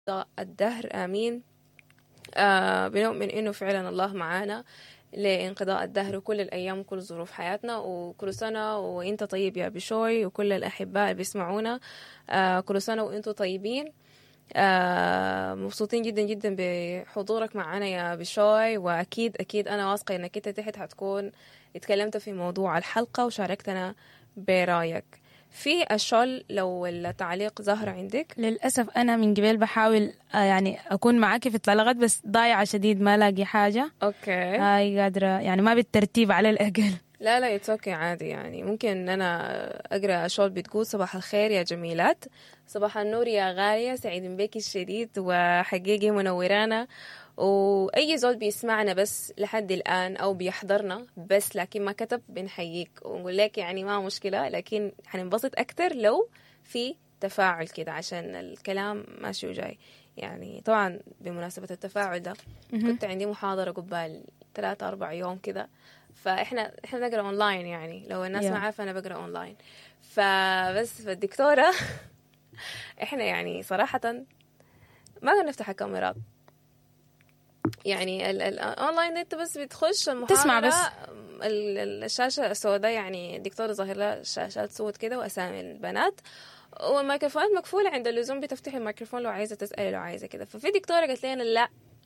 الدهر آمين آه بنؤمن إنه فعلا الله معانا لانقضاء الدهر وكل الأيام وكل ظروف حياتنا وكل سنة وإنت طيب يا بشوي وكل الأحباء اللي بيسمعونا آه كل سنة وإنتوا طيبين آه مبسوطين جدا جدا بحضورك معنا يا بشوي وأكيد أكيد أنا واثقة إنك أنت تحت حتكون اتكلمت في موضوع الحلقة وشاركتنا برايك في الشول لو التعليق ظهر عندك للأسف أنا من قبل بحاول آه، يعني أكون معاكي في الطلقات بس ضايعة شديد ما لاقي حاجة اوكي هاي قادرة يعني ما بالترتيب على الأقل لا لا يتوكي عادي يعني ممكن ان انا اقرا شول بتقول صباح الخير يا جميلات صباح النور يا غالية سعيد بك الشديد وحقيقي منورانا واي زول بيسمعنا بس لحد الان او بيحضرنا بس لكن ما كتب بنحييك ونقول لك يعني ما مشكلة لكن حننبسط اكتر لو في تفاعل كده عشان الكلام ماشي وجاي يعني طبعا بمناسبة التفاعل ده كنت عندي محاضرة قبال ثلاثة أربع يوم كده فاحنا احنا نقرا اونلاين يعني لو الناس Yeah. ما عارفه انا بقرا اونلاين فبس فالدكتوره احنا يعني صراحه ما قدرنا نفتح الكاميرات يعني ال- ال- الاونلاين ده انت بس بتخش المحاضره تسمع بس. ال- ال- الشاشه السوداء يعني الدكتور ظاهر لها شاشات سود كده واسامي البنات والميكروفونات مقفوله عند اللزوم بتفتحي الميكروفون لو عايزه تسالي لو عايزه كده ففي دكتوره قالت لنا لا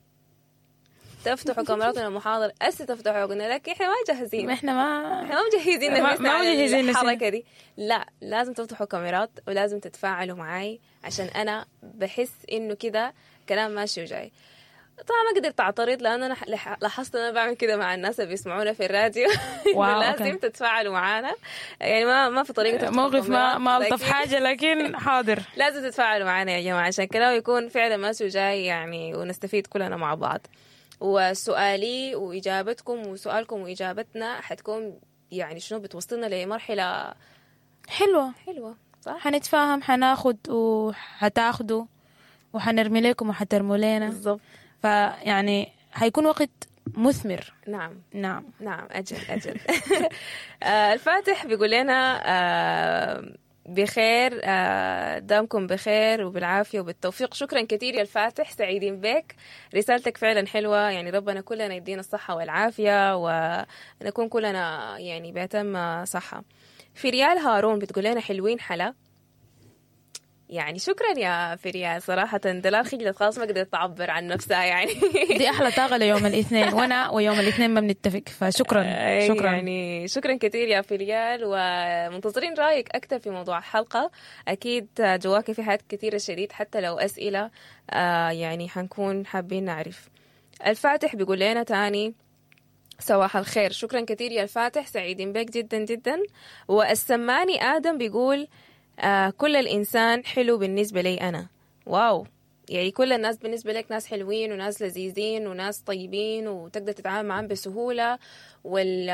تفتحوا كاميراتنا المحاضرة أسي تفتحوا قلنا لك إحنا ما جاهزين إحنا ما احنا ما مجهزين ما- نفسنا ما على مجهزين نفسنا. الحركة دي لا لازم تفتحوا كاميرات ولازم تتفاعلوا معاي عشان أنا بحس إنه كده كلام ماشي وجاي طبعا ما قدرت اعترض لان انا لح- لاحظت ان انا بعمل كده مع الناس اللي بيسمعونا في الراديو إنه واو، لازم أوكي. تتفاعلوا معانا يعني ما ما في طريقه تفتحوا موقف ما كاميرات، ما ألطف لكن حاجة لكن حاضر لازم تتفاعلوا معنا يا جماعه عشان كده يكون فعلا ماشي وجاي يعني ونستفيد كلنا مع بعض وسؤالي واجابتكم وسؤالكم واجابتنا حتكون يعني شنو بتوصلنا لمرحله حلوة حلوه صح حنتفاهم حناخد وحتاخدوا وحنرمي لكم وحترموا لنا بالضبط فيعني حيكون وقت مثمر نعم نعم نعم أجل أجل آه، الفاتح بيقول لنا آه، بخير آه، دامكم بخير وبالعافية وبالتوفيق شكرا كثير يا الفاتح سعيدين بك رسالتك فعلا حلوة يعني ربنا كلنا يدينا الصحة والعافية ونكون كلنا يعني بأتم صحة في ريال هارون بتقول لنا حلوين حلا يعني شكرا يا فريال صراحة دلال خجلت خلاص ما قدرت تعبر عن نفسها يعني دي أحلى طاقة ليوم الاثنين وأنا ويوم الاثنين ما بنتفق فشكرا أي شكرا يعني شكرا كثير يا فريال ومنتظرين رايك اكثر في موضوع الحلقه اكيد جواك في حاجات كثيره شديد حتى لو اسئله آه يعني حنكون حابين نعرف الفاتح بيقول لنا تاني صباح الخير شكرا كثير يا الفاتح سعيدين بك جدا جدا والسماني ادم بيقول آه كل الانسان حلو بالنسبه لي انا واو يعني كل الناس بالنسبة لك ناس حلوين وناس لذيذين وناس طيبين وتقدر تتعامل معاهم بسهولة وال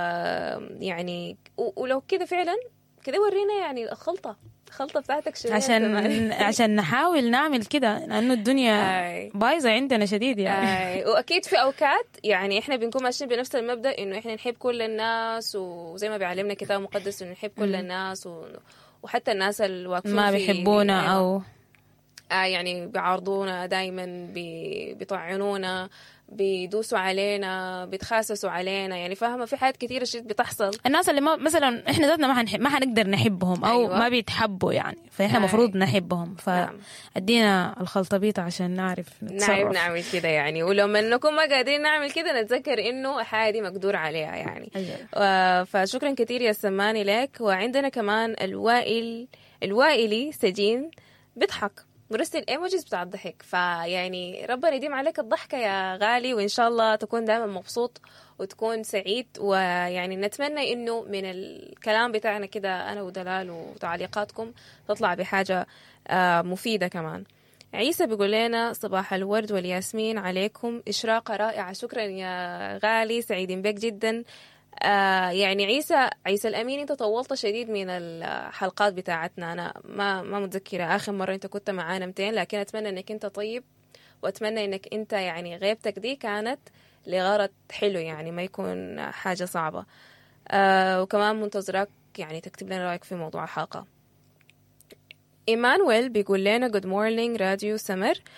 يعني و- ولو كده فعلا كده ورينا يعني الخلطة الخلطة بتاعتك شوية عشان كمان. عشان نحاول نعمل كده لأنه الدنيا أي. بايظة عندنا شديد يعني آي، واكيد في اوقات يعني احنا بنكون ماشيين بنفس المبدا انه احنا نحب كل الناس وزي ما بيعلمنا الكتاب المقدس انه نحب كل الناس و... وحتى الناس اللي واقفين ما في- بيحبونا أيوة. أو آه يعني بيعارضونا دايما بي... بيطعنونا بيدوسوا علينا بيتخاسسوا علينا يعني فاهمه في حاجات كثيره شيء بتحصل الناس اللي ما مثلا احنا ذاتنا ما حنحب ما حنقدر نحبهم او أيوة. ما بيتحبوا يعني فاحنا أي. المفروض نحبهم نعم. فادينا الخلطبيطة عشان نعرف نعرف نتصرف نعمل كده يعني ولما نكون ما قادرين نعمل كده نتذكر انه الحاجه دي مقدور عليها يعني أيوة. آه، فشكرا كثير يا سماني لك وعندنا كمان الوائل الوائلي سجين بيضحك مرسل ايموجيز بتاع الضحك فيعني ربنا يديم عليك الضحكة يا غالي وإن شاء الله تكون دائما مبسوط وتكون سعيد ويعني نتمنى إنه من الكلام بتاعنا كده أنا ودلال وتعليقاتكم تطلع بحاجة آه، مفيدة كمان عيسى بيقول لنا صباح الورد والياسمين عليكم إشراقة رائعة شكرا يا غالي سعيدين بك جدا آه يعني عيسى عيسى الأمين أنت طولت شديد من الحلقات بتاعتنا أنا ما ما متذكرة آخر مرة أنت كنت معانا 200 لكن أتمنى أنك أنت طيب وأتمنى أنك أنت يعني غيبتك دي كانت لغرض حلو يعني ما يكون حاجة صعبة آه وكمان منتظرك يعني تكتب لنا رأيك في موضوع الحلقة إيمانويل بيقول لنا جود مورنينج راديو سمر